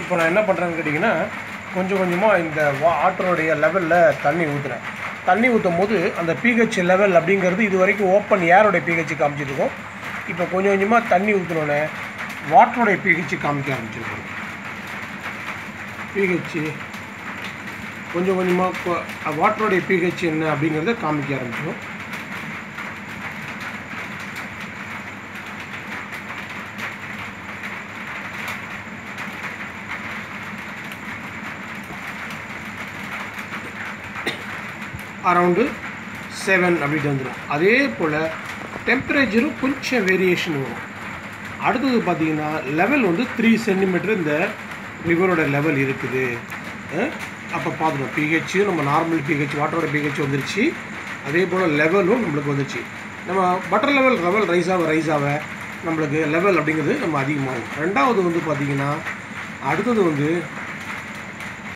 இப்போ நான் என்ன பண்ணுறேன்னு கேட்டிங்கன்னா கொஞ்சம் கொஞ்சமாக இந்த வா ஆற்றோடைய லெவலில் தண்ணி ஊற்றுறேன் தண்ணி ஊற்றும் போது அந்த பிஹெச் லெவல் அப்படிங்கிறது இது வரைக்கும் ஓப்பன் ஏரோடைய பிஹெச் காமிச்சிருக்கோம் இப்போ கொஞ்சம் கொஞ்சமாக தண்ணி ஊற்றினோடனே வாட்டருடைய பிஹெச் காமிக்க ஆரம்பிச்சிருக்கோம் பிஹெச் கொஞ்சம் கொஞ்சமாக வாட்டருடைய பிஹெச் என்ன அப்படிங்கிறத காமிக்க ஆரம்பிச்சிடும் அரவுண்டு செவன் அப்படின்ட்டு வந்துடும் அதே போல் டெம்பரேச்சரும் கொஞ்சம் வேரியேஷன் வரும் அடுத்தது பார்த்தீங்கன்னா லெவல் வந்து த்ரீ சென்டிமீட்டர் இந்த ரிவரோட லெவல் இருக்குது அப்போ பார்த்துடும் பிஹெச் நம்ம நார்மல் பிஹெச் வாட்டரோட பிஹெச் வந்துருச்சு அதே போல் லெவலும் நம்மளுக்கு வந்துருச்சு நம்ம பட்டர் லெவல் லெவல் ரைஸ் ஆக ரைஸ் ஆக நம்மளுக்கு லெவல் அப்படிங்கிறது நம்ம அதிகமாகும் ரெண்டாவது வந்து பார்த்திங்கன்னா அடுத்தது வந்து